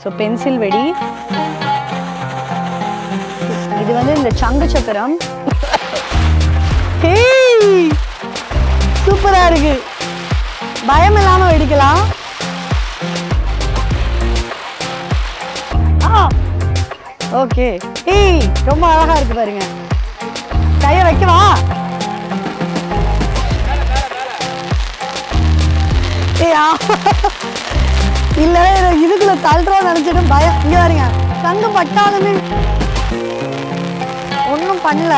So pencil வெடி இது வந்து இந்த சங்கு சக்கரம் ஹேய் சூப்பரா இருக்கு பயம் இல்லாம வெடிக்கலாம் ஆ ஓகே ஏய் ரொம்ப அழகா இருக்கு பாருங்க கையை வைக்கவா ஏய் ஆ. இல்ல எனக்கு இதுக்குள்ள தள்ளுறோம் நினைச்சிட்டு பயம் இங்க பாருங்க தங்க பட்டாலுமே ஒன்றும் பண்ணல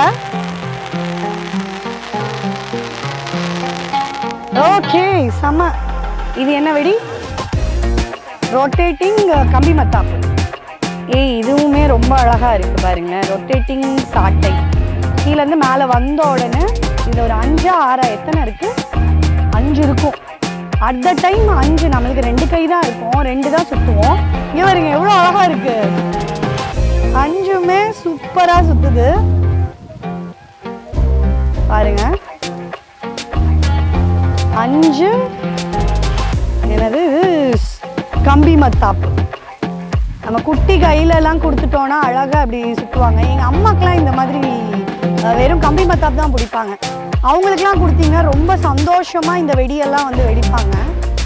ஓகே செம இது என்ன வெடி ரொட்டேட்டிங் கம்பி மத்தாப்பு ஏய் இதுவுமே ரொம்ப அழகா இருக்கு பாருங்க ரொட்டேட்டிங் சாட்டை கீழ இருந்து மேலே வந்த உடனே இதுல ஒரு அஞ்சா ஆறா எத்தனை இருக்கு அஞ்சு இருக்கும் அட் த டைம் அஞ்சு நம்மளுக்கு ரெண்டு கை தான் இருக்கும் ரெண்டு தான் சுத்துவோம் இங்க பாருங்க எவ்வளோ அழகா இருக்கு அஞ்சுமே சூப்பரா சுத்துது பாருங்க அஞ்சு என்னது இது ஸ்- கம்பி மத்தாப்பு நம்ம குட்டி கையில எல்லாம் கொடுத்துட்டோம்னா அழகா அப்படி சுத்துவாங்க எங்க அம்மாக்கெல்லாம் இந்த மாதிரி அஹ், வெறும் கம்பி மத்தாப்பு தான் பிடிப்பாங்க அவங்களுக்குலாம் கொடுத்தீங்கன்னா ரொம்ப சந்தோஷமா இந்த வெடியெல்லாம் வந்து வெடிப்பாங்க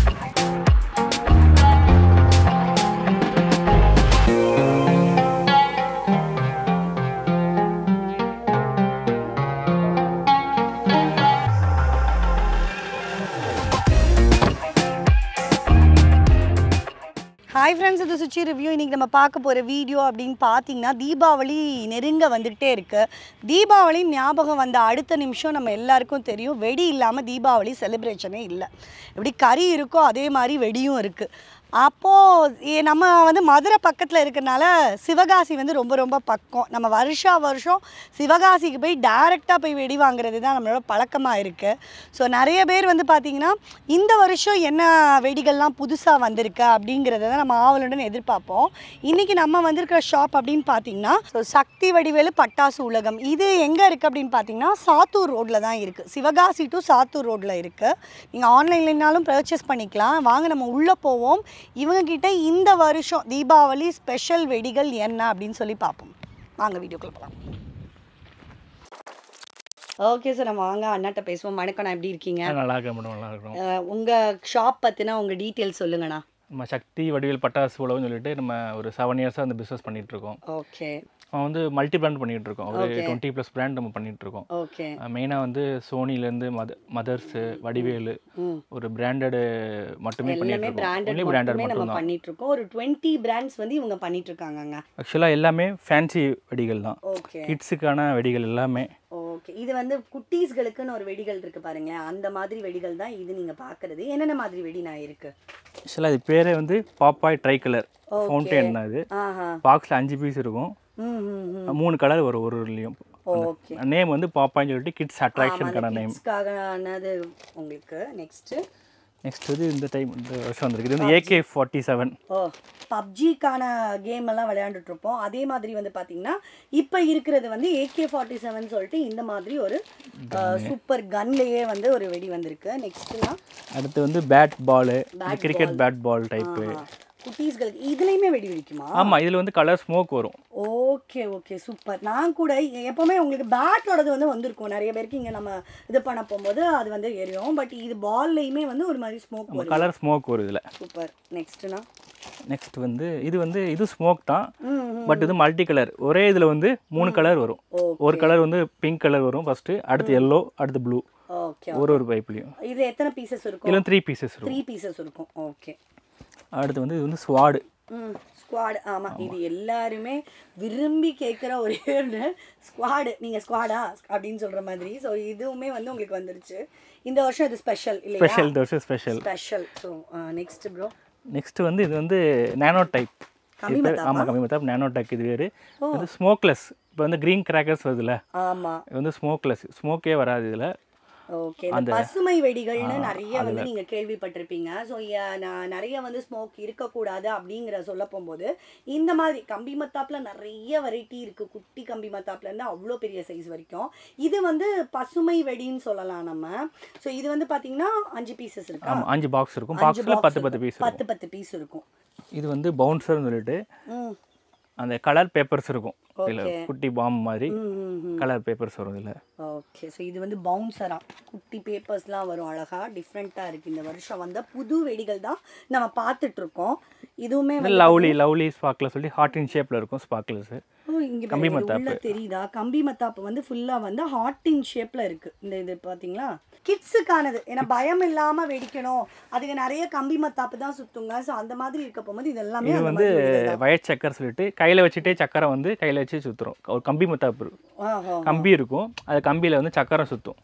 ஹாய் ஃப்ரெண்ட்ஸ் இது சுச்சி ரிவ்யூ இன்றைக்கி நம்ம பார்க்க போகிற வீடியோ அப்படின்னு பார்த்தீங்கன்னா தீபாவளி நெருங்க வந்துக்கிட்டே இருக்கு தீபாவளி ஞாபகம் வந்த அடுத்த நிமிஷம் நம்ம எல்லாருக்கும் தெரியும் வெடி இல்லாமல் தீபாவளி செலிப்ரேஷனே இல்லை எப்படி கறி இருக்கோ அதே மாதிரி வெடியும் இருக்குது அப்போது நம்ம வந்து மதுரை பக்கத்தில் இருக்கறனால சிவகாசி வந்து ரொம்ப ரொம்ப பக்கம் நம்ம வருஷா வருஷம் சிவகாசிக்கு போய் டைரெக்டாக போய் வெடி வாங்குறது தான் நம்மளோட பழக்கமாக இருக்குது ஸோ நிறைய பேர் வந்து பார்த்திங்கன்னா இந்த வருஷம் என்ன வெடிகள்லாம் புதுசாக வந்திருக்கு அப்படிங்கிறத தான் நம்ம ஆவலுடன் எதிர்பார்ப்போம் இன்றைக்கி நம்ம வந்திருக்கிற ஷாப் அப்படின்னு பார்த்தீங்கன்னா ஸோ சக்தி வடிவேலு பட்டாசு உலகம் இது எங்கே இருக்குது அப்படின்னு பார்த்தீங்கன்னா சாத்தூர் ரோட்டில் தான் இருக்குது சிவகாசி டு சாத்தூர் ரோட்டில் இருக்குது நீங்கள் ஆன்லைன்லனாலும் பர்ச்சேஸ் பண்ணிக்கலாம் வாங்க நம்ம உள்ளே போவோம் இவங்க கிட்ட இந்த வருஷம் தீபாவளி ஸ்பெஷல் வெடிகள் என்ன அப்படின்னு சொல்லி பார்ப்போம் வாங்க வீடியோக்குள்ள போகலாம் ஓகே சார் நம்ம வாங்க அண்ணாட்ட பேசுவோம் வணக்கம் நான் எப்படி இருக்கீங்க நல்லா இருக்கேன் மேடம் நல்லா இருக்கிறோம் அஹ் உங்க ஷாப் பத்தின உங்க டீட்டெயில் சொல்லுங்கண்ணா நம்ம சக்தி வடிவேல் பட்டாசு உழவுன்னு சொல்லிட்டு நம்ம ஒரு செவன் இயர்ஸாக அந்த பிஸ்னஸ் பண்ணிட்டு இருக்கோம் ஓகே அவன் வந்து மல்டி பிராண்ட் பண்ணிட்டு இருக்கோம் ஒரு Okay. டுவெண்ட்டி ப்ளஸ் பிராண்ட் நம்ம பண்ணிட்டு இருக்கோம் ஓகே மெயினாக வந்து சோனிலேருந்து மத மதர்ஸு வடிவேலு ம் ஒரு பிராண்டடு மட்டுமே பண்ணிட்டு எல்லாமே இருக்கோம் பிராண்டட் ஒன்லி பிராண்டட் மட்டுமே நம்ம மட்டும்தான் பண்ணிட்டு இருக்கோம் ஒரு டுவெண்ட்டி பிராண்ட்ஸ் வந்து இவங்க பண்ணிட்டு இருக்காங்கங்க ஆக்சுவலாக எல்லாமே ஃபேன்சி வெடிகள் தான் ஓகே கிட்ஸுக்கான வெடிகள் எல்லாமே ஓகே இது வந்து குட்டீஸ்களுக்குன்னு ஒரு வெடிகள் இருக்கு பாருங்க அந்த மாதிரி வெடிகள் தான் இது நீங்க பாக்குறது என்னென்ன மாதிரி வெடி நான் இருக்கு ஆக்சுவலாக இது பேரே வந்து Popeye dry colour Okay. Fountain தான் இது ஆஹா பாக்ஸில் அஞ்சு பீஸ் இருக்கும் ம் ம் ம் மூணு கலர் வரும் ஒரு ஒருலையும் ஓகே நேம் வந்து பாப்பாய்னு சொல்லிட்டு கிட்ஸ் அட்ராக்ஷனுக்கான நேம் கிட்ஸ்க்காகனது உங்களுக்கு நெக்ஸ்ட் நெக்ஸ்ட் வந்து இந்த டைம் இந்த வருஷம் வந்திருக்கு இது வந்து ஏகே ஃபார்ட்டி செவன் ஓ பப்ஜிக்கான கேம் எல்லாம் விளையாண்டுட்டு இருப்போம் அதே மாதிரி வந்து பாத்தீங்கன்னா இப்போ இருக்கிறது வந்து ஏகே ஃபார்ட்டி செவன் சொல்லிட்டு இந்த மாதிரி ஒரு சூப்பர் கன்லேயே வந்து ஒரு வெடி வந்திருக்கு நெக்ஸ்ட்னா அடுத்து வந்து bat ball cricket bat ball type குட்டீஸ்களுக்கு இதுலேயுமே வெடி வெடிக்குமா ஆமாம் இதில் வந்து கலர் ஸ்மோக் வரும் ஓகே ஓகே சூப்பர் நான் கூட எப்போவுமே உங்களுக்கு பேட்டோடது வந்து வந்திருக்கும் நிறைய பேருக்கு இங்கே நம்ம இது பண்ண போகும்போது அது வந்து எரியும் பட் இது பால்லையுமே வந்து ஒரு மாதிரி ஸ்மோக் வரும் கலர் ஸ்மோக் வரும் இதில் சூப்பர் நெக்ஸ்ட்னா நெக்ஸ்ட் வந்து இது வந்து இது ஸ்மோக் தான் ம் பட் இது மல்டி கலர் ஒரே இதில் வந்து மூணு கலர் வரும் ஓகே ஒரு கலர் வந்து பிங்க் கலர் வரும் ஃபஸ்ட்டு அடுத்து எல்லோ அடுத்து ப்ளூ ஓகே ஒரு ஒரு பைப்லேயும் இது எத்தனை பீசஸ் இருக்கும் இதில் த்ரீ பீசஸ் இருக்கும் த்ரீ பீசஸ் இருக்கும் ஓகே அடுத்து வந்து இது வந்து ஸ்வாடு ம் ஸ்குவாடு ஆமாம் இது எல்லாருமே விரும்பி கேட்குற ஒரே ஒன்று ஸ்குவாடு நீங்கள் ஸ்குவாடா அப்படின்னு சொல்கிற மாதிரி ஸோ இதுவுமே வந்து உங்களுக்கு வந்துருச்சு இந்த வருஷம் இது ஸ்பெஷல் இல்லையா ஸ்பெஷல் இந்த வருஷம் special special so next bro next வந்து இது வந்து நேனோ டைப் கம்மி ஆமாம் கம்மி மத்தாப் நேனோ டைப் இது வேறு இது ஸ்மோக்லெஸ் இப்போ வந்து க்ரீன் கிராக்கர்ஸ் வருதுல்ல ஆமாம் இது வந்து ஸ்மோக்லெஸ் ஸ்மோக்கே வராது இதில் ஓகே இந்த பசுமை வெடிகள்னு நிறைய வந்து நீங்க கேள்விப்பட்டிருப்பீங்க ஸோ நிறைய வந்து ஸ்மோக் இருக்கக்கூடாது அப்படிங்கிற சொல்ல போகும்போது இந்த மாதிரி கம்பி மத்தாப்புல நிறைய வெரைட்டி இருக்கு குட்டி கம்பி மத்தாப்புல இருந்து அவ்வளோ பெரிய சைஸ் வரைக்கும் இது வந்து பசுமை வெடின்னு சொல்லலாம் நம்ம ஸோ இது வந்து பாத்தீங்கன்னா அஞ்சு பீசஸ் இருக்கு ஆமாம் அஞ்சு பாக்ஸ் இருக்கும் அஞ்சு பாக்ஸில் box பத்து பத்து இருக்கும். பீஸ் பத்து பத்து பீஸ் இருக்கும் இது வந்து பவுன்சர்னு சொல்லிட்டு ம் அந்த கலர் பேப்பர்ஸ் இருக்கும் இதில் Okay. குட்டி பாம் மாதிரி ம், ம் ம் கலர் பேப்பர்ஸ் வரும் இதில் ஓகே ஸோ இது வந்து பவுன்சரா குட்டி பேப்பர்ஸ்லாம் வரும் அழகா டிஃப்ரெண்ட்டாக இருக்குது இந்த வருஷம் வந்த புது வெடிகள் தான் நம்ம பார்த்துட்டு இருக்கோம் இதுவுமே இது வந்து லவ்லி லவ்லி ஸ்பார்க்கில் சொல்லி ஹார்ட் இன் ஷேப்பில் இருக்கும் ஸ்பார்க்கிள்ஸு ஓ இங்க கம்பி பாருங்க, இது மத்தாப்பு. உள்ள தெரியுதா கம்பி மத்தாப்பு வந்து ஃபுல்லா வந்து ஹாட் இன் ஷேப்ல இருக்கு இந்த இது பாத்தீங்களா கிட்ஸுக்கானது ஏன்னா பயம் இல்லாம வெடிக்கணும் அதுக்கு நிறைய கம்பி மத்தாப்பு தான் சுத்துங்க ஸோ அந்த மாதிரி இருக்க போகும்போது இது எல்லாமே இது அந்த வந்து மாதிரி வெடிகள் தான். வயர் சக்கர் சொல்லிட்டு கையில் வச்சுட்டே சக்கரை வந்து கையில் வச்சு சுற்றுறோம் ஒரு கம்பி மத்தாப்பு இருக்கும். ஆஹா. கம்பி இருக்கும் அது கம்பியில் வந்து சக்கரம் சுற்றும்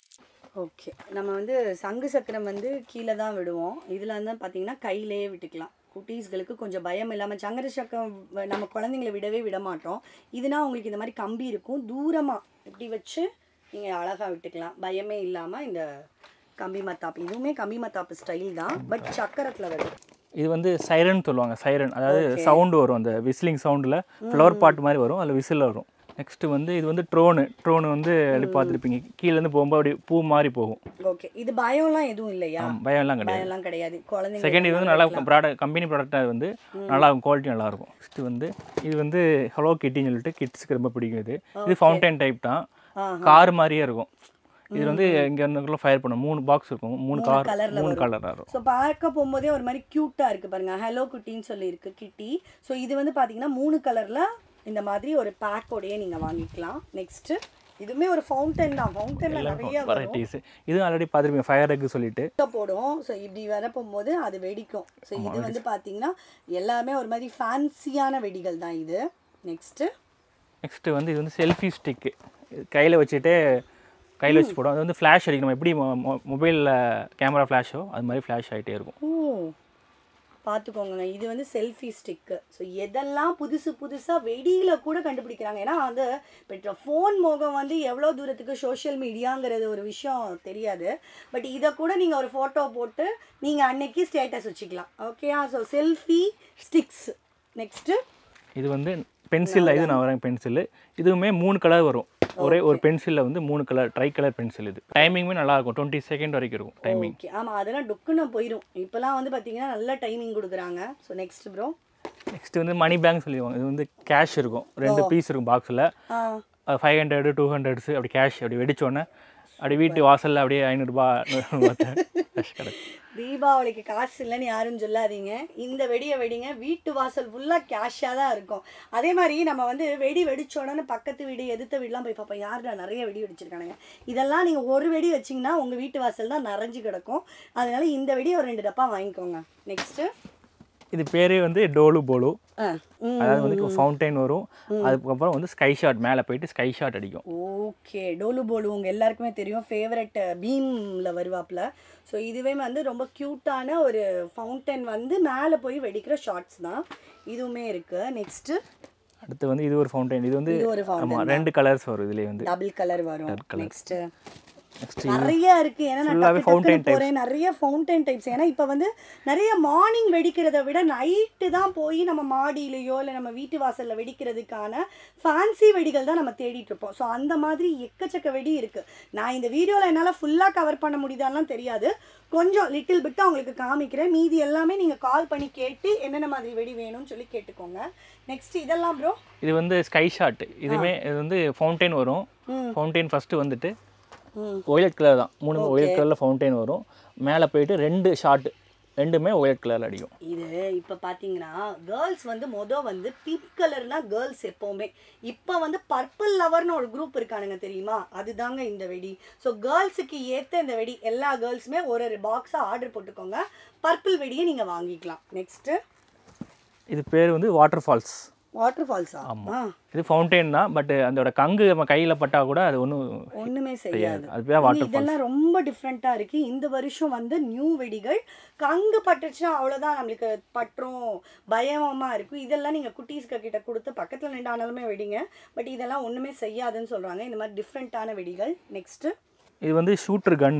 ஓகே நம்ம வந்து சங்கு சக்கரம் வந்து கீழே தான் விடுவோம் இதில் வந்து பார்த்தீங்கன்னா கையிலேயே விட்டுக்கலாம் குட்டீஸ்களுக்கு கொஞ்சம் பயம் இல்லாமல் சங்கர சக்கரம் வ- நம்ம குழந்தைங்களை விடவே விட மாட்டோம் இதுனா உங்களுக்கு இந்த மாதிரி கம்பி இருக்கும் தூரமாக இப்படி வச்சு நீங்கள் அழகாக விட்டுக்கலாம் பயமே இல்லாமல் இந்த கம்பி மத்தாப்பு இதுவுமே கம்பி மத்தாப்பு ஸ்டைல் தான் பட் சக்கரத்தில் வருது இது வந்து சைரன் சொல்லுவாங்க சைரன் அதாவது சவுண்டு வரும் அந்த விசிலிங் சவுண்டில் ஃப்ளவர் பாட் மாதிரி வரும் அதில் விசில் வரும் நெக்ஸ்ட்டு வந்து இது வந்து ட்ரோனு ட்ரோனு வந்து அப்படி பார்த்துருப்பீங்க கீழேருந்து போகும்போது அப்படி பூ மாதிரி போகும் ஓகே இது பயம்லாம் எதுவும் இல்லையா ஆம், பயம்லாம் கிடையாது பயம்லாம் கிடையாது குழந்தைங்க செகண்ட் இது வந்து நல்லா ப்ராடக்ட் கம்பெனி ப்ராடக்டாக வந்து நல்லா இருக்கும் குவாலிட்டி நல்லா இருக்கும் நெக்ஸ்ட் வந்து இது வந்து ஹலோ கிட்டின்னு சொல்லிட்டு கிட்ஸ்க்கு ரொம்ப பிடிக்கும் இது இது ஃபவுண்டைன் டைப் தான் ஆஹா. கார் மாதிரியே இருக்கும் இது வந்து இங்கே இருந்துக்குள்ள ஃபயர் பண்ணும் மூணு பாக்ஸ் இருக்கும் மூணு கார் colourல மூணு கலராக இருக்கும் ஸோ பார்க்க போகும்போதே ஒரு மாதிரி க்யூட்டாக இருக்குது பாருங்க ஹலோ குட்டின்னு சொல்லி இருக்கு கிட்டி ஸோ இது வந்து பார்த்தீங்கன்னா மூணு கலரில் இந்த மாதிரி ஒரு பேக்கோடையே நீங்கள் வாங்கிக்கலாம் நெக்ஸ்ட்டு இதுவுமே ஒரு ஃபவுண்டன் தான் ஃபவுண்டனில் நிறைய வரும் வெரைட்டிஸ் இதுவும் ஆல்ரெடி பார்த்துருப்பீங்க ஃபயர் எக் சொல்லிட்டு போடும் ஸோ இப்படி வர போகும்போது அது வெடிக்கும் ஸோ இது வந்து பார்த்தீங்கன்னா எல்லாமே ஒரு மாதிரி ஃபேன்சியான வெடிகள் தான் இது நெக்ஸ்ட்டு நெக்ஸ்ட்டு வந்து இது வந்து செல்ஃபி ஸ்டிக்கு கையில் வச்சுட்டு கையில் வச்சு போடும் அது வந்து ஃப்ளாஷ் அடிக்கும் நம்ம எப்படி மொபைலில் கேமரா ஃப்ளாஷோ அது மாதிரி ஃப்ளாஷ் ஆகிட்டே இருக்கும் ஓ பார்த்துக்கோங்க இது வந்து செல்ஃபி ஸ்டிக்கு ஸோ எதெல்லாம் புதுசு புதுசாக வெடியில் கூட கண்டுபிடிக்கிறாங்க ஏன்னா வந்து இப்போ ஃபோன் மோகம் வந்து எவ்வளோ தூரத்துக்கு சோஷியல் மீடியாங்கிறது ஒரு விஷயம் தெரியாது பட் இதை கூட நீங்கள் ஒரு ஃபோட்டோ போட்டு நீங்கள் அன்னைக்கு ஸ்டேட்டஸ் வச்சுக்கலாம் ஓகேயா ஸோ செல்ஃபி ஸ்டிக்ஸ் நெக்ஸ்ட்டு இது வந்து பென்சிலில் இது நான் வரேன் பென்சில் இதுவுமே மூணு கலர் வரும் ஒரே ஒரு பென்சிலில் வந்து மூணு கலர் ட்ரை கலர் பென்சில் இது டைமிங்குமே நல்லா இருக்கும் டுவெண்ட்டி செகண்ட் வரைக்கும் இருக்கும் டைமிங் ஓகே ஆமாம் அதெல்லாம் டொக்குன்னு போயிடும் இப்போலாம் வந்து பார்த்தீங்கன்னா நல்ல டைமிங் கொடுக்குறாங்க ஸோ நெக்ஸ்ட் ப்ரோ நெக்ஸ்ட் வந்து மணி பேங்க் சொல்லுவாங்க இது வந்து கேஷ் இருக்கும் ரெண்டு பீஸ் இருக்கும் பாக்ஸில் ஆ ஃபைவ் ஹண்ட்ரடு டூ ஹண்ட்ரட்ஸ் அப்படி கேஷ் அப்படி வெடிச்சோடனே அப்படி வீட்டு வாசலில் அப்படியே ஐநூறுரூபா கேஷ் கிடக்கு தீபாவளிக்கு காசு இல்லைன்னு யாரும் சொல்லாதீங்க இந்த வெடியை வெடிங்க வீட்டு வாசல் ஃபுல்லாக கேஷாக தான் இருக்கும் அதே மாதிரி நம்ம வந்து வெடி வெடிச்ச உடனே பக்கத்து வீடு எதிர்த்த வீடுலாம் போய் பார்ப்போம் யாருடா நிறைய வெடி வெடிச்சிருக்கானுங்க இதெல்லாம் நீங்கள் ஒரு வெடி வச்சிங்கன்னா உங்கள் வீட்டு வாசல் தான் நிறைஞ்சு கிடக்கும் அதனால இந்த வெடி ஒரு ரெண்டு டப்பா வாங்கிக்கோங்க நெக்ஸ்ட்டு இது பேரே வந்து டோலு போலு ஆ ம் அதாவது வந்து ஃபவுண்டைன் வரும் அதுக்கப்புறம் வந்து ஸ்கை ஷாட் மேலே போயிட்டு ஸ்கை ஷாட் அடிக்கும் ஓகே டோலு போலு உங்கள் எல்லாருக்குமே தெரியும் ஃபேவரட் பீமில் வருவாப்புல ஸோ இதுவே வந்து ரொம்ப க்யூட்டான ஒரு ஃபவுண்டன் வந்து மேலே போய் வெடிக்கிற ஷார்ட்ஸ் தான் இதுவுமே இருக்குது நெக்ஸ்ட்டு அடுத்து வந்து இது ஒரு ஃபவுண்டைன் இது வந்து இது ஒரு fountain ஆமாம் ரெண்டு கலர்ஸ் வரும் இதுலேயே வந்து டபுள் கலர் வரும் நெக்ஸ்ட் நெக்ஸ்ட் நிறைய இருக்கு ஏன்னா நான் Full-ஆவே டக்கு fountain டக்குன்னு போறேன் நிறைய ஃபவுண்டன் டைப்ஸ் ஏன்னா இப்போ வந்து நிறைய மார்னிங் வெடிக்கிறத விட நைட்டு தான் போய் நம்ம மாடியிலையோ இல்லை நம்ம வீட்டு வாசல்ல வெடிக்கிறதுக்கான ஃபேன்சி வெடிகள் தான் நம்ம தேடிட்டு இருப்போம் ஸோ அந்த மாதிரி எக்கச்சக்க வெடி இருக்கு நான் இந்த வீடியோவில் என்னால் ஃபுல்லாக கவர் பண்ண முடியுதாலாம் தெரியாது கொஞ்சம் லிட்டில் பிட்டு உங்களுக்கு காமிக்கிறேன் மீதி எல்லாமே நீங்கள் கால் பண்ணி கேட்டு என்னென்ன மாதிரி வெடி வேணும்னு சொல்லி கேட்டுக்கோங்க நெக்ஸ்ட் இதெல்லாம் ப்ரோ இது வந்து ஸ்கை ஷாட் இதுவுமே இது வந்து ஃபவுண்டைன் வரும் ம். ஃபவுண்டைன் ஃபஸ்ட்டு வந்துட்டு ம் ஒயலட் கலர் தான் மூணு ஒயலட் கலரில் ஃபவுண்டைன் வரும் மேலே போயிட்டு ரெண்டு ஷாட் ரெண்டுமே ஒயலட் கலரில் அடிக்கும் இது இப்போ பார்த்தீங்கன்னா கேர்ள்ஸ் வந்து மொதல் வந்து பிங்க் கலர்னா கேர்ள்ஸ் எப்போவுமே இப்போ வந்து பர்பிள் லவர்னு ஒரு குரூப் இருக்கானுங்க தெரியுமா அதுதாங்க இந்த வெடி ஸோ கேர்ள்ஸுக்கு ஏற்ற இந்த வெடி எல்லா கேர்ள்ஸுமே ஒரு ஒரு பாக்ஸாக ஆர்டர் போட்டுக்கோங்க பர்பிள் வெடியை நீங்கள் வாங்கிக்கலாம் நெக்ஸ்ட்டு இது பேர் வந்து வாட்டர் ஃபால்ஸ் வாட்டர் ஃபால்ஸா ஆ இது ஃபவுண்டைன் தான் பட் அதோட கங்கு நம்ம கையில் பட்டால் கூட அது ஒன்றும் ஒன்றுமே செய்யாது செய்யாது அது பேர் இனி வாட்டர் ஃபால்ஸ் இதெல்லாம் ரொம்ப டிஃப்ரெண்ட்டாக இருக்கு இந்த வருஷம் வந்து நியூ வெடிகள் கங்கு பட்டுச்சுன்னா அவ்வளோதான் நம்மளுக்கு பற்றும் பயமாக இருக்கும் இதெல்லாம் நீங்கள் குட்டீஸ்க கிட்ட கொடுத்து பக்கத்தில் நின்று ஆனாலுமே வெடிங்க பட் இதெல்லாம் ஒன்றுமே செய்யாதுன்னு சொல்கிறாங்க இந்த மாதிரி டிஃப்ரெண்ட்டான வெடிகள் நெக்ஸ்ட்டு இது வந்து ஷூட்டர் கன்னு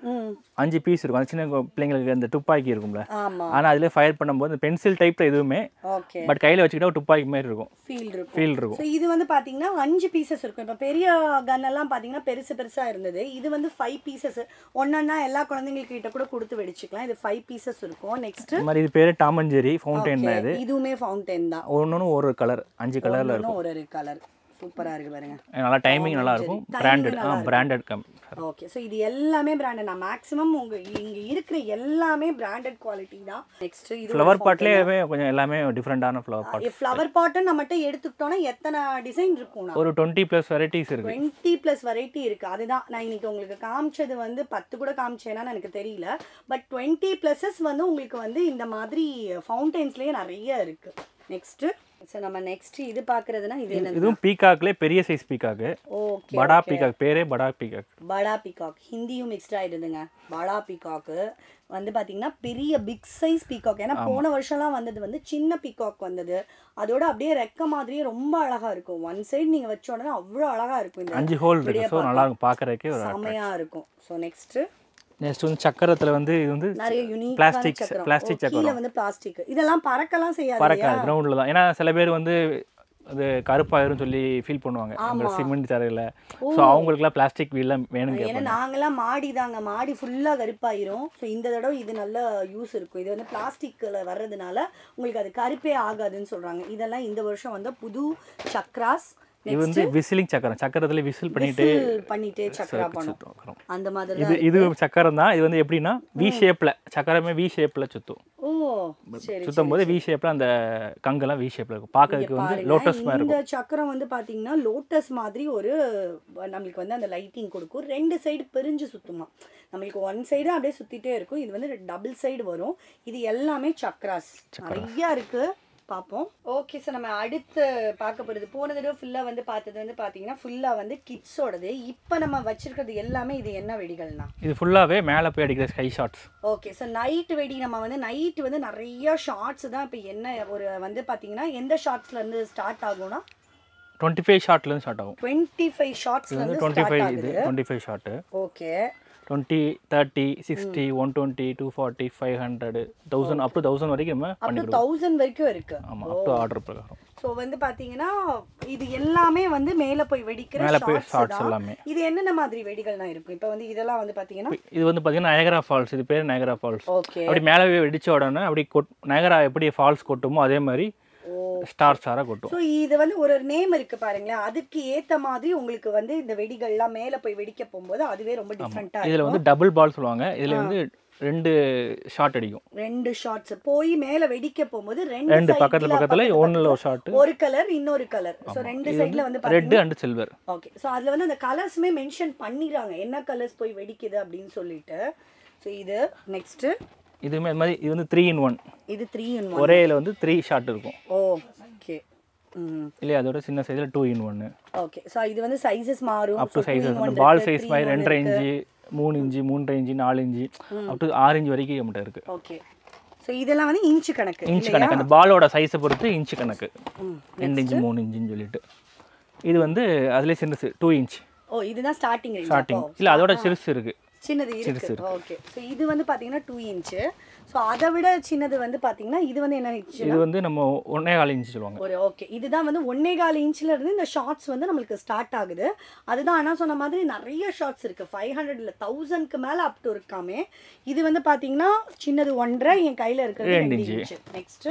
ம் அஞ்சு பீஸ் இருக்கும் அந்த சின்ன கு- பிள்ளைங்களுக்கு அந்த துப்பாக்கி இருக்கும்ல ஆமா ஆனால் அதிலே ஃபயர் பண்ணும்போது பென்சில் டைப்பில் எதுவுமே ஓகே பட் கையில் வச்சுக்கிட்டா ஒரு துப்பாக்கி மாதிரி இருக்கும் ஃபீல் இருக்கும் ஃபீல் இருக்கும் ஸோ இது வந்து பார்த்தீங்கன்னா அஞ்சு பீசஸ் இருக்கும் இப்போ பெரிய கன் எல்லாம் பார்த்தீங்கன்னா பெருசு பெருசாக இருந்தது இது வந்து ஃபைவ் பீசஸ் ஒன்றா எல்லா குழந்தைங்களுக்கு கிட்ட கூட கொடுத்து வெடிச்சுக்கலாம் இது ஃபைவ் பீசஸ் இருக்கும் நெக்ஸ்ட் இந்த மாதிரி இது பேர் டாமஞ்சேரி ஃபவுண்டைன் தான் இது இதுவுமே ஃபவுண்டைன் தான் ஒன்று ஒரு கலர் அஞ்சு கலரில் இருக்கும் இன்னும் ஒரு ஒரு கலர் சூப்பராக இருக்கு பாருங்க நல்லா டைமிங் நல்லா இருக்கும் பிராண்டட் ஆ பிராண்டட் கம் ஓகே ஸோ இது எல்லாமே பிராண்டட் நான் மேக்ஸிமம் உங்க இங்க இருக்கிற எல்லாமே பிராண்டட் குவாலிட்டி தான் நெக்ஸ்ட் இது ஃப்ளவர் பாட்லேயே கொஞ்சம் எல்லாமே டிஃப்ரெண்ட்டான ஃப்ளவர் பாட் ஃப்ளவர் பாட்டு நம்மகிட்ட எடுத்துக்கிட்டோம்னா எத்தனை டிசைன் இருக்கும்னா ஒரு டுவெண்ட்டி ப்ளஸ் வெரைட்டிஸ் இருக்கு டுவெண்ட்டி ப்ளஸ் வெரைட்டி இருக்கு அதுதான் நான் இன்னைக்கு உங்களுக்கு காமிச்சது வந்து பத்து கூட காமிச்சேனான்னு எனக்கு தெரியல பட் டுவெண்ட்டி ப்ளஸஸ் வந்து உங்களுக்கு வந்து இந்த மாதிரி ஃபவுண்டைன்ஸ்லேயே நிறைய இருக்கு நெக்ஸ்ட் ஸோ நம்ம நெக்ஸ்ட் இது பார்க்கறதுனா இது என்ன இதுவும் பீகாக்லேயே பெரிய சைஸ் பீகாக்கு ஓகே படா பீகாக் பேரே படா பீகாக் படா பீகாக் ஹிந்தியும் மிக்ஸ்ட் ஆயிடுதுங்க படா பீகாக்கு வந்து பாத்தீங்கன்னா பெரிய பிக் சைஸ் பீகாக் ஏன்னா போன வருஷம்லாம் வந்தது வந்து சின்ன பீகாக் வந்தது அதோட அப்படியே ரெக்க மாதிரியே ரொம்ப அழகா இருக்கும் ஒன் சைடு நீங்க வச்ச உடனே அவ்வளோ அழகா இருக்கும் இந்த அஞ்சு ஹோல் இருக்கு ஸோ நல்லா இருக்கும் பார்க்கறதுக்கே ஒரு செமையா இருக்கும் ஸோ நெக்ஸ்ட் நெக்ஸ்ட் வந்து சக்கரத்தில் வந்து இது வந்து நிறைய யூனிக் Plastic- சக்கரம் plastic ஓ, கீழே வந்து பிளாஸ்டிக் இதெல்லாம் பறக்கலாம் செய்யாது பறக்க கிரவுண்டில் தான் ஏன்னா சில பேர் வந்து அது கருப்பாயிரும் சொல்லி ஃபீல் பண்ணுவாங்க அந்த சிமெண்ட் தரையில் ஸோ அவங்களுக்குலாம் பிளாஸ்டிக் வீல்லாம் வேணும் ஏன்னா கேட்பாங்க நாங்கெல்லாம் மாடி தாங்க மாடி ஃபுல்லாக கருப்பாயிரும் ஸோ இந்த தடவை இது நல்ல யூஸ் இருக்கும் இது வந்து பிளாஸ்டிக்கில் வர்றதுனால உங்களுக்கு அது கருப்பே ஆகாதுன்னு சொல்கிறாங்க இதெல்லாம் இந்த வருஷம் வந்து புது சக்ராஸ் இது வந்து விசிலிங் சக்கரம் சக்கரத்துல விசில் பண்ணிட்டு விசில் பண்ணிட்டே சக்ரா பண்ணும் சுத்தும். அந்த மாதிரி இது இது சக்கரம் தான் இது வந்து எப்படின்னா வி ஷேப்ல சக்கரமே வி ஷேப்ல சுத்தும் ஓ சரி சுத்தும் போது வி ஷேப்ல அந்த கங்கெல்லாம் வி ஷேப்ல இருக்கும் பார்க்கறதுக்கு வந்து பாருங்க, லோட்டஸ் மாதிரி இருக்கும் இந்த சக்கரம் வந்து பாத்தீங்கன்னா லோட்டஸ் மாதிரி ஒரு நம்மளுக்கு வந்து அந்த லைட்டிங் கொடுக்கும் ரெண்டு சைடு பிரிஞ்சு சுத்துமா நம்மளுக்கு ஒன் சைடு அப்படியே சுத்திட்டே இருக்கும் இது வந்து டபுள் சைடு வரும் இது எல்லாமே சக்ராஸ் நிறைய இருக்கு பார்ப்போம் ஓகே சார் நம்ம அடுத்து பார்க்க போகிறது போன தடவை ஃபுல்லாக வந்து பார்த்தது வந்து பார்த்தீங்கன்னா ஃபுல்லாக வந்து கிட்ஸோடது இப்போ நம்ம வச்சிருக்கிறது எல்லாமே இது என்ன வெடிகள்னா இது ஃபுல்லாவே மேலே போய் அடிக்கிற sky shots okay so night வெடி நம்ம வந்து நைட் வந்து நிறைய ஷார்ட்ஸ் தான் இப்போ என்ன ஒரு வந்து பார்த்தீங்கன்னா எந்த ஷார்ட்ஸ்ல இருந்து ஸ்டார்ட் ஆகும்னா டுவெண்ட்டி ஃபைவ் ஷார்ட்லேருந்து ஸ்டார்ட் ஆகும் டுவெண்ட்டி ஃபைவ் ஷார்ட்ஸ்ல இது வந்து இருந்து டுவெண்ட்டி ஸ்டார்ட் ஃபைவ் ஆகுது இது twenty five shot okay twenty thirty sixty one twenty two forty five hundred thousand up to thousand வரைக்கும் நம்ம அப் பண்ணி டு தௌசண்ட் வரைக்கும் இருக்கு ஆமாம் அப் டு ஆர்டர் பிரகாரம் ஸோ வந்து பார்த்தீங்கன்னா இது எல்லாமே வந்து மேலே போய் வெடிக்கிற மேலே போய் ஷார்ட்ஸ் ஷார்ட்ஸ் தான் எல்லாமே இது என்னென்ன மாதிரி வெடிகள்லாம் இருக்கும் இப்போ வந்து இதெல்லாம் வந்து பார்த்தீங்கன்னா இது வந்து பார்த்தீங்கன்னா நயகரா ஃபால்ஸ் இது பேர் நயகரா ஃபால்ஸ் ஓகே அப்படி மேலே போய் வெடிச்ச உடனே அப்படி கொட் நயகரா எப்படி ஃபால்ஸ் கொட்டுமோ அதே மாதிரி ஓ ஸ்டார் ஸ்டாராக கொட்டும் ஸோ இது வந்து ஒரு ஒரு நேம் இருக்கு பாருங்களேன் அதுக்கு ஏத்த மாதிரி உங்களுக்கு வந்து இந்த வெடிகள்லாம் மேலே போய் வெடிக்க போகும்போது அதுவே ரொம்ப டிஃப்ரெண்ட்டாக இதில் வந்து டபுள் பால் சொல்லுவாங்க இதில் வந்து ரெண்டு ஷாட் அடிக்கும் ரெண்டு ஷார்ட்ஸ் போய் மேலே வெடிக்க போகும்போது ரெண்டு ரெண்டு side பக்கத்தில் ல பக்கத்தில் பக்கத்து ஒன்றில் ஒரு ஷாட்டு ஒரு கலர் இன்னொரு கலர் ஸோ ரெண்டு சைடில் வந்து red and silver okay so அதில் வந்து அந்த கலர்ஸுமே மென்ஷன் பண்ணிடுறாங்க என்ன கலர்ஸ் போய் வெடிக்குது அப்படின்னு சொல்லிட்டு ஸோ இது நெக்ஸ்ட்டு இதுவுமே அது மாதிரி இது வந்து த்ரீ இன் ஒன் இது த்ரீ இன் ஒன் ஒரே இதில் வந்து த்ரீ ஷாட் இருக்கும் ஓ ஓகே ம் இல்லையா அதோட சின்ன சைஸில் டூ இன் ஒன்று ஓகே ஸோ இது வந்து சைஸஸ் மாறும் up to So, two in sizes one அந்த பால் இருக்கு, சைஸ் three மாதிரி in one ரெண்டரை இருக்கு. இன்ச்சு மூணு இன்ச்சு மூன்றரை இன்ச்சு நாலு இன்ச்சு அப் டு ஆறு இன்ச்சு வரைக்கும் நம்மகிட்ட இருக்குது ஓகே ஸோ இதெல்லாம் வந்து இன்ச்சு கணக்கு இன்ச் இல்லையா கணக்கு அந்த பாலோட சைஸை பொறுத்து இன்ச் கணக்கு ம். ரெண்டு இன்ச்சு மூணு இன்ச்சுன்னு சொல்லிட்டு இது வந்து அதுலேயே சின்னது டூ இன்ச் ஓ இதுதான் ஸ்டார்டிங் ரேஞ்ச் ஸ்டார்டிங் இல்லை அதோட சிறுசு இருக்குது சின்னது இருக்கு ஓகே ஸோ இது வந்து பார்த்தீங்கன்னா டூ இன்ச்சு ஸோ அதை விட சின்னது வந்து பார்த்தீங்கன்னா இது வந்து என்ன இன்ச்சு இது வந்து நம்ம ஒன்றே கால் இன்ச்சு சொல்லுவாங்க ஒரு ஓகே இதுதான் வந்து ஒன்னே கால் இன்ச்சில் இருந்து இந்த ஷார்ட்ஸ் வந்து நம்மளுக்கு ஸ்டார்ட் ஆகுது அதுதான் ஆனால் சொன்ன மாதிரி நிறைய ஷார்ட்ஸ் இருக்குது ஃபைவ் ஹண்ட்ரட்ல தௌசண்ட்க்கு மேலே அப் டு இருக்காமே இது வந்து பார்த்தீங்கன்னா சின்னது ஒன்றரை என் கையில் இருக்கிறது ரெண்டு ரெண்டு இன்ச்சு நெக்ஸ்ட்டு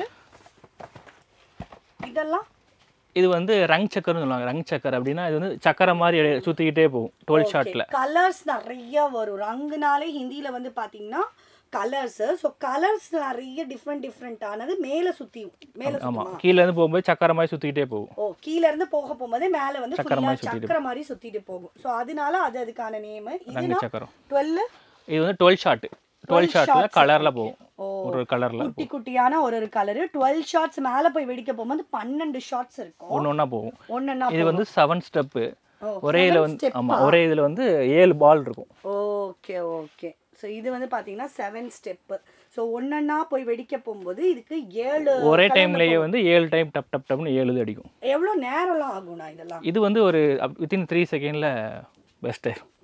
இதெல்லாம் இது வந்து ரங் சக்கர்னு சொல்லுவாங்க ரங் சக்கர் அப்படின்னா இது வந்து சக்கரை மாதிரி சுற்றிக்கிட்டே போகும் டுவெல் ஷாட்டில் கலர்ஸ் நிறைய வரும் ரங்குனாலே ஹிந்தியில் வந்து பார்த்தீங்கன்னா கலர்ஸ் ஸோ கலர்ஸ் நிறைய டிஃப்ரெண்ட் டிஃப்ரெண்ட் ஆனது மேலே சுற்றி மேலே ஆமாம் சுற்றுமா கீழே இருந்து போகும்போது சக்கரை மாதிரி சுற்றிக்கிட்டே போகும் ஓ கீழ இருந்து போக போகும்போது மேலே வந்து சக்கர ஃபுல்லாக மாதிரி சுத்திட்டு சக்கரை மாதிரி சுற்றிட்டு போகும் ஸோ அதனால அது அதுக்கான நேம் ரங்கு இதுனா சக்கரம் டுவெல் இது வந்து டுவெல் ஷாட்டு டுவெல் ஷாட்டில் கலரில் போகும் ஓ ஒரு கலரில் குட்டி குட்டியான ஒரு ஒரு கலரு டுவெல் ஷார்ட்ஸ் மேலே போய் வெடிக்க போகும்போது பன்னெண்டு ஷார்ட்ஸ் இருக்கும் ஒன்று ஒன்றா போகும் ஒன்றுன்னா இது வந்து செவன் ஸ்டெப்பு ஓ, ஒரே இதில் வந்து ஆமாம் ஒரே இதில் வந்து ஏழு பால் இருக்கும் ஓகே ஓகே ஸோ இது வந்து பார்த்தீங்கன்னா செவன் ஸ்டெப்பு ஸோ ஒன்றா போய் வெடிக்க போகும்போது இதுக்கு ஏழு ஒரே டைம்லேயே வந்து ஏழு டைம் டப் டப் டப்னு ஏழு இது அடிக்கும் எவ்வளோ நேரம்லாம் ஆகும்ண்ணா இதெல்லாம் இது வந்து ஒரு வித்தின் த்ரீ செகண்டில் best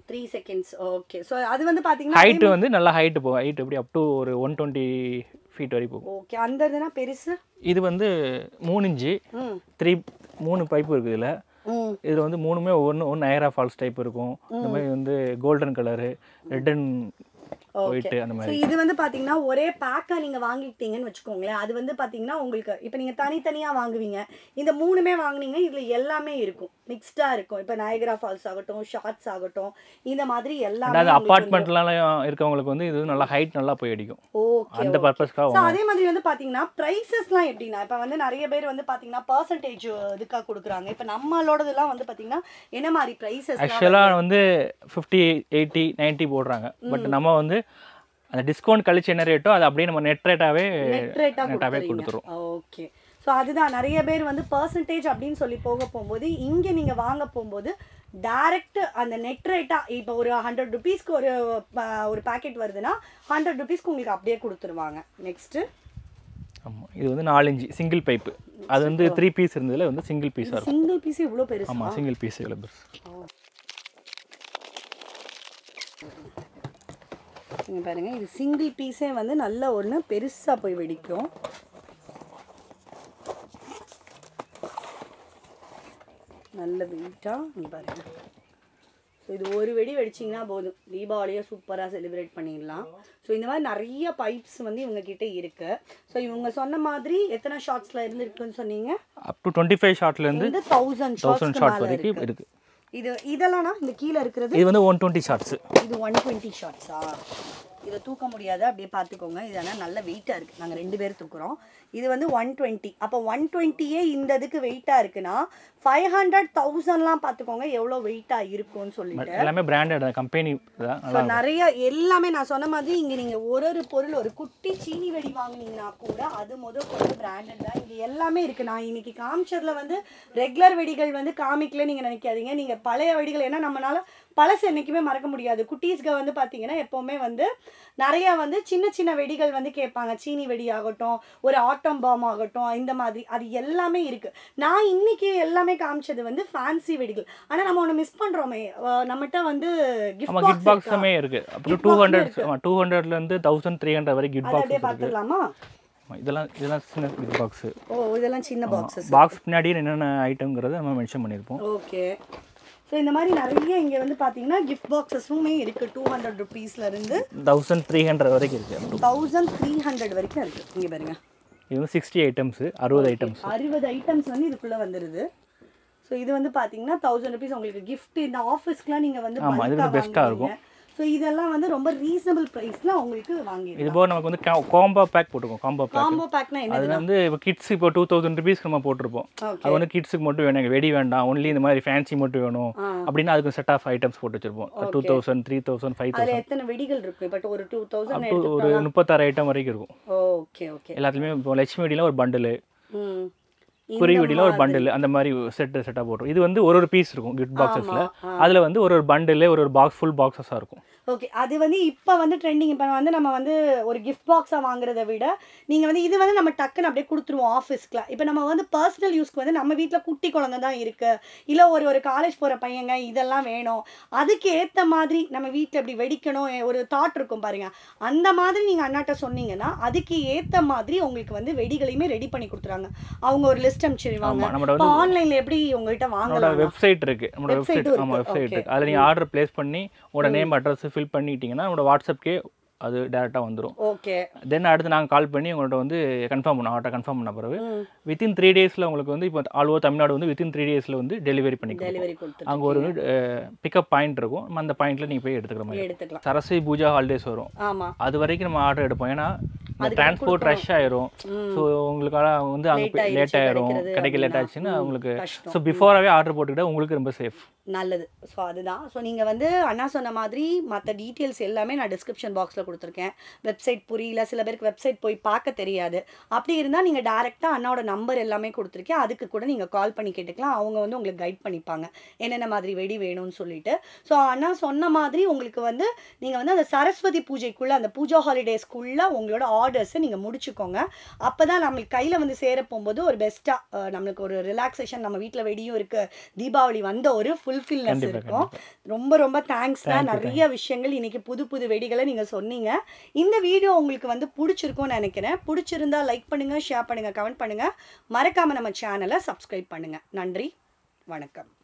three seconds okay so அது வந்து பார்த்தீங்கன்னா ஹைட்டு வந்து நல்லா ஹைட்டு போகும் ஹைட் எப்படி அப் டு ஒரு ஒன் டுவெண்ட்டி ஃபீட் வரைக்கும் போகும் ஓகே அந்த இதுனா பெருசு இது வந்து மூணு இன்ச்சு ம் த்ரீ மூணு பைப்பு இருக்குது இதில் ம் இதில் வந்து மூணுமே ஒன்று ஒன்று நயரா ஃபால்ஸ் டைப் இருக்கும் இந்த மாதிரி வந்து golden colour red and white அந்த ஸோ மாதிரி இது வந்து பார்த்தீங்கன்னா ஒரே பேக்காக நீங்கள் வாங்கிட்டீங்கன்னு வச்சுக்கோங்களேன் அது வந்து பார்த்தீங்கன்னா உங்களுக்கு இப்போ நீங்கள் தனித்தனியாக வாங்குவீங்க இந்த மூணுமே வாங்குனீங்கன்னா இதில் எல்லாமே இருக்கும் மிக்ஸ்டாக இருக்கும் இப்போ நயகரா ஃபால்ஸ் ஆகட்டும் ஷார்ட்ஸ் ஆகட்டும் இந்த மாதிரி எல்லாமே அதாவது அப்பார்ட்மெண்ட்லாம் இருக்கவங்களுக்கு வந்து இது நல்லா ஹைட் நல்லா போய் அடிக்கும் ஓகே அந்த பர்பஸ்க்காக ஸோ அதே மாதிரி வந்து பார்த்தீங்கன்னா ப்ரைஸஸ்லாம் எப்படின்னா இப்போ வந்து நிறைய பேர் வந்து பார்த்தீங்கன்னா பர்சன்டேஜ் இதுக்காக கொடுக்குறாங்க இப்போ நம்மளோடதெல்லாம் வந்து பார்த்தீங்கன்னா என்ன மாதிரி ப்ரைஸஸ் ஆக்சுவலாக வந்து ஃபிஃப்டி எயிட்டி 90 போடுறாங்க பட் நம்ம வந்து அந்த டிஸ்கவுண்ட் கழிச்சு என்ன ரேட்டோ அது அப்படியே நம்ம நெட் ரேட்டாகவே நெட் ரேட்டாக நெட்டாகவே கொடுத்துருவோம் கொடுத்துரும் ஓகே ஸோ அதுதான் நிறைய பேர் வந்து பர்சன்டேஜ் அப்படின்னு சொல்லி போக போகும்போது இங்கே நீங்கள் வாங்க போகும்போது டைரக்ட் அந்த நெட் ரேட்டாக இப்போ ஒரு ஹண்ட்ரட் ருபீஸ்க்கு ஒரு ப- ஒரு பாக்கெட் வருதுன்னா ஹண்ட்ரட் ருபீஸ்க்கு உங்களுக்கு அப்படியே கொடுத்துருவாங்க நெக்ஸ்ட்டு ஆமாம் இது வந்து நாலு இன்ச்சு சிங்கிள் பைப்பு அது வந்து த்ரீ பீஸ் இருந்ததுல வந்து சிங்கிள் பீஸாக இருக்கும் சிங்கிள் பீஸ் இவ்வளோ பெருசு ஆமாம் சிங்கிள் பீஸ் இவ்வளோ பெருசு இங்க பாருங்க இது சிங்கிள் பீஸே வந்து நல்ல ஒன்று பெருசாக போய் வெடிக்கும் நல்ல வெயிட்டாக இங்கே பாருங்க ஸோ இது ஒரு வெடி வெடிச்சிங்கன்னா போதும் தீபாவளியை சூப்பராக செலிப்ரேட் பண்ணிடலாம் ஸோ இந்த மாதிரி நிறைய பைப்ஸ் வந்து இவங்க கிட்ட இருக்கு ஸோ இவங்க சொன்ன மாதிரி எத்தனை ஷார்ட்ஸில் இருந்திருக்குன்னு சொன்னீங்க அப் டு டுவெண்ட்டி ஃபைவ் ஷார்ட்லேருந்து வந்து தௌசண்ட் தௌசண்ட் ஷார்ட்ஸ் ஷார்ட்ஸ் வரைக்கும் இருக்குது இது இதெல்லாம்னா இந்த கீழே இருக்கிறது இது வந்து ஒன் டுவெண்ட்டி ஷார்ட்ஸு இது ஒன் டுவெண்ட்டி ஷார்ட்ஸா இதை தூக்க முடியாது அப்படியே பார்த்துக்கோங்க இது ஆனால் நல்ல வெயிட்டாக இருக்குது நாங்கள் ரெண்டு பேர் தூக்குறோம் இது வந்து ஒன் டுவெண்ட்டி அப்போ ஒன் டுவெண்ட்டியே இந்த இதுக்கு வெயிட்டாக இருக்குன்னா ஃபைவ் ஹண்ட்ரட் தௌசண்ட்லாம் பார்த்துக்கோங்க எவ்வளோ வெயிட்டாக இருக்கும்னு சொல்லிட்டு எல்லாமே பிராண்டட் கம்பெனி தான் ஸோ நிறைய எல்லாமே நான் சொன்ன மாதிரி இங்கே நீங்கள் ஒரு ஒரு பொருள் ஒரு குட்டி சீனி வெடி வாங்குனீங்கன்னா கூட அது முதல் கொண்டு பிராண்டட் தான் இங்கே எல்லாமே இருக்குது நான் இன்னைக்கு காமிச்சதுல வந்து ரெகுலர் வெடிகள் வந்து காமிக்கல நீங்கள் நினைக்காதீங்க நீங்கள் பழைய வெடிகள் ஏன்னா நம்மளால பழசு என்றைக்குமே மறக்க முடியாது குட்டீஸ்க்கு வந்து பார்த்தீங்கன்னா எப்போவுமே வந்து நிறைய வந்து சின்ன சின்ன வெடிகள் வந்து கேட்பாங்க சீனி வெடி ஆகட்டும் ஒரு ஆட்டம் பாம் ஆகட்டும் இந்த மாதிரி அது எல்லாமே இருக்குது நான் இன்னைக்கு எல்லாமே காமிச்சது வந்து ஃபேன்சி வெடிகள் ஆனால் நம்ம ஒன்று மிஸ் பண்ணுறோமே நம்மகிட்ட வந்து ஆமாம் கிட் கிஃப்ட் பாக்ஸ் பாக்ஸுமே இருக்குது up to Gift two box hundred ஆமாம் டூ ஹண்ட்ரட்லேருந்து தௌசண்ட் த்ரீ ஹண்ட்ரட் வரைக்கும் கிட் அதை அப்படியே பாக்ஸ் இருக்குது பார்த்துடலாமா இதெல்லாம் இதெல்லாம் சின்ன கிட் பாக்ஸு ஓ இதெல்லாம் சின்ன பாக்ஸஸ் பாக்ஸ் பின்னாடி என்னென்ன ஐட்டம்ங்கிறத நம்ம மென்ஷன் பண்ணியிருப்போம் ஓகே ஸோ இந்த மாதிரி நிறைய இங்கே வந்து பார்த்தீங்கன்னா கிஃப்ட் பாக்ஸஸுமே இருக்குது டூ ஹண்ட்ரட் ருபீஸ்லேருந்து தௌசண்ட் த்ரீ ஹண்ட்ரட் வரைக்கும் இருக்குது தௌசண்ட் த்ரீ ஹண்ட்ரட் வரைக்கும் இருக்குது இங்கே பாருங்க இது வந்து சிக்ஸ்டி ஐட்டம்ஸு அறுபது ஐட்டம்ஸ் அறுபது ஐட்டம்ஸ் வந்து இதுக்குள்ளே வந்துடுது ஸோ இது வந்து பார்த்தீங்கன்னா தௌசண்ட் ருபீஸ் உங்களுக்கு gift இந்த ஆஃபீஸ்க்குலாம் நீங்கள் வந்து ஆமா, இது வந்து best ஆ இருக்கும். ஸோ இதெல்லாம் வந்து ரொம்ப ரீசனபிள் ப்ரைஸில் உங்களுக்கு வாங்கிடுது இது போக நமக்கு வந்து காம்போ பேக் போட்டிருக்கோம் காம்போ பேக் காம்போ பேக்னா என்ன அது வந்து இப்போ கிட்ஸ் இப்போ டூ தௌசண்ட் ருபீஸ் நம்ம போட்டிருப்போம் ஓகே அது வந்து கிட்ஸுக்கு மட்டும் வேணும் எனக்கு வெடி வேண்டாம் ஒன்லி இந்த மாதிரி ஃபேன்சி மட்டும் வேணும் ஆ. அப்படின்னா அதுக்கு செட் ஆஃப் ஐட்டம்ஸ் போட்டு வச்சிருப்போம் two thousand three thousand five அதில் தௌசண்ட் எத்தனை வெடிகள் இருக்கு பட் ஒரு டூ தௌசண்ட் அப் ஒரு முப்பத்தாறு ஐட்டம் வரைக்கும் இருக்கும் ஓகே ஓகே எல்லாத்துலேயுமே இப்போ லட்சுமி வெடியில் ஒரு பண்டில் ம் குறி வெடியில் ஒரு பண்டில் அந்த மாதிரி செட்டு செட்டாக போட்டுரும் இது வந்து ஒரு ஒரு பீஸ் இருக்கும் கிஃப்ட் பாக்ஸஸில் அதில் வந்து ஒரு ஒரு பண்டில் ஒரு ஒரு பாக்ஸ் ஃபுல் பாக்ஸஸாக இருக்கும் ஓகே அது வந்து இப்போ வந்து ட்ரெண்டிங் இப்போ வந்து நம்ம வந்து ஒரு கிஃப்ட் பாக்ஸாக வாங்குறத விட நீங்கள் வந்து இது வந்து நம்ம டக்குன்னு அப்படியே கொடுத்துருவோம் ஆஃபீஸ்க்குலாம் இப்போ நம்ம வந்து பர்சனல் யூஸ்க்கு வந்து நம்ம வீட்டில் குட்டி குழந்தை தான் இருக்குது இல்லை ஒரு ஒரு காலேஜ் போகிற பையங்க இதெல்லாம் வேணும் அதுக்கு ஏற்ற மாதிரி நம்ம வீட்டில் இப்படி வெடிக்கணும் எ- ஒரு தாட் இருக்கும் பாருங்க அந்த மாதிரி நீங்கள் அண்ணாட்ட சொன்னீங்கன்னா அதுக்கு ஏற்ற மாதிரி உங்களுக்கு வந்து வெடிகளையுமே ரெடி பண்ணி கொடுத்துறாங்க அவங்க ஒரு லிஸ்ட் அனுப்பிச்சிருவாங்க ஆமாம் நம்மளோட இப்போ வந்து ஆன்லைனில் எப்படி உங்ககிட்ட நம்மளோட வாங்கலாம் வெப்சைட் இருக்கு நம்மளோட Website வெப்சைட் உம் ஆமாம் இருக்கு. Website Okay. இருக்கு அதில் நீங்கள் ஆர்டர் ப்ளேஸ் பண்ணி உங்களோட நேம் அட்ரஸ் ஃபில் பண்ணிட்டீங்கன்னா உங்களோட வாட்ஸ்அப்கே அது டேரெக்டாக வந்துடும் ஓகே தென் அடுத்து நாங்கள் கால் பண்ணி உங்கள்ட்ட வந்து கன்ஃபார்ம் பண்ணோம் ஆர்டர் கன்ஃபார்ம் பண்ண பிறகு ம் வித்தின் த்ரீ டேஸில் உங்களுக்கு வந்து இப்போ ஆல் ஓவர் தமிழ்நாடு வந்து வித்தின் த்ரீ டேஸில் வந்து டெலிவரி பண்ணி கொடுப்போம் டெலிவரி கொடுத்துட்டு அங்கே ஒரு பிக்கப் பாயிண்ட் இருக்கும் நம்ம அந்த பாயிண்ட்டில் நீங்கள் போய் எடுத்துக்கிற மாதிரி எடுத்துக்கலாம் சரஸ்வதி பூஜா ஹாலிடேஸ் வரும் ஆமா அது வரைக்கும் நம்ம ஆர்டர் எடுப்போம் ஏன்னா இந்த அதுக்கு டிரான்ஸ்போர்ட் ரஷ் ஆயிரும் ம். ஸோ உங்களுக்காக வந்து அங்கே Late ஆயிருச்சு லேட் ஆயிரும் கிடைக்கிறது கிடைக்க லேட் அப்படின்னா. ஆச்சுன்னா ம், உங்களுக்கு கஷ்டம். ஸோ பிஃபோராகவே ஆர்டர் போட்டுக்கிட்டா உங்களுக்கு ரொம்ப சேஃப் நல்லது ஸோ அதுதான் ஸோ நீங்கள் வந்து அண்ணா சொன்ன மாதிரி மற்ற டீட்டெயில்ஸ் எல்லாமே நான் டிஸ்கிரிப்ஷன் பாக்ஸில் கொடுத்துருக்கேன் வெப்சைட் புரியல சில பேருக்கு வெப்சைட் போய் பார்க்க தெரியாது அப்படி இருந்தால் நீங்கள் டேரெக்டாக அண்ணாவோட நம்பர் எல்லாமே கொடுத்துருக்கேன் அதுக்கு கூட நீங்கள் கால் பண்ணி கேட்டுக்கலாம் அவங்க வந்து உங்களுக்கு கைட் பண்ணிப்பாங்க என்னென்ன மாதிரி வெடி வேணும்னு சொல்லிட்டு ஸோ அண்ணா சொன்ன மாதிரி உங்களுக்கு வந்து நீங்கள் வந்து அந்த சரஸ்வதி பூஜைக்குள்ளே அந்த பூஜா ஹாலிடேஸ்க்குள்ளே உங்களோட ஆர்டர் ஆர்டர்ஸை நீங்கள் முடிச்சுக்கோங்க அப்போ தான் நம்மளுக்கு கையில் வந்து சேர போகும்போது ஒரு பெஸ்ட்டாக நம்மளுக்கு ஒரு ரிலாக்ஸேஷன் நம்ம வீட்டில் வெடியும் இருக்கு தீபாவளி வந்த ஒரு ஃபுல்ஃபில்னஸ் கண்டிப்பா, இருக்கும் ரொம்ப ரொம்ப தேங்க்ஸ்டா நிறைய விஷயங்கள் இன்னைக்கு புது புது வெடிகளை நீங்கள் சொன்னீங்க இந்த வீடியோ உங்களுக்கு வந்து பிடிச்சிருக்கும்னு நினைக்கிறேன் பிடிச்சிருந்தா லைக் பண்ணுங்கள் ஷேர் பண்ணுங்கள் கமெண்ட் பண்ணுங்கள் மறக்காமல் நம்ம சேனலை சப்ஸ்கிரைப் பண்ணுங்கள் நன்றி வணக்கம்